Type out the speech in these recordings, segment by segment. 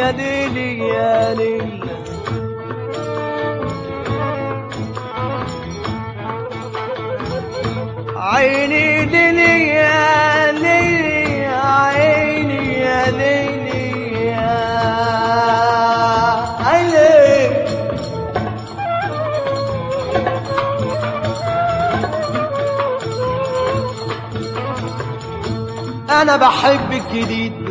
يا ليلي يا ليلي عيني ليلي يا ليلي عيني يا ليلي يا عيني انا بحب الجديد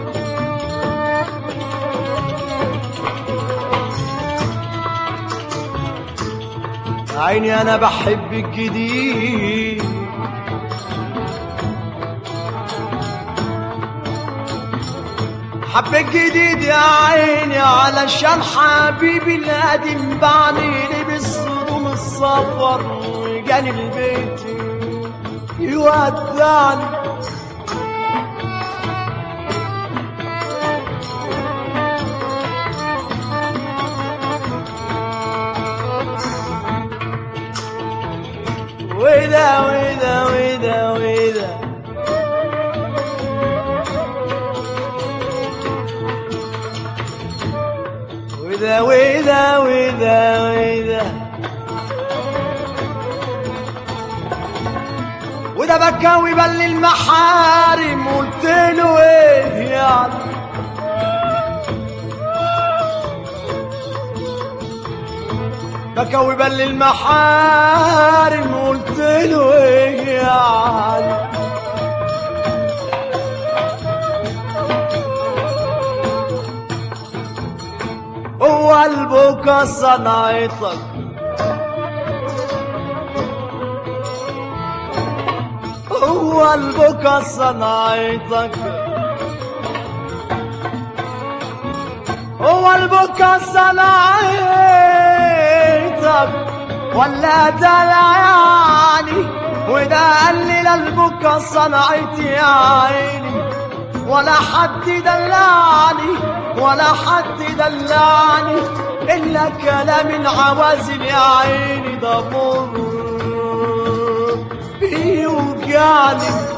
عيني انا بحب الجديد حب الجديد يا عيني علشان حبيبي القديم بعني بالصدوم السفر وجاني البيت يودعني وده وده وده وده وده وده وده وده وده بكاوي بل المحارم قلت له ايه يعني بكوي بل المحارم قلت له ايه يعني هو قلبك صنعتك هو قلبك صنعتك هو قلبك صنعتك ولا دلعني وده قلل قلبك صنعتي يا عيني ولا حد دلعني ولا حد دلعني إلا كلام العوازل يا عيني ده مر بيوجعني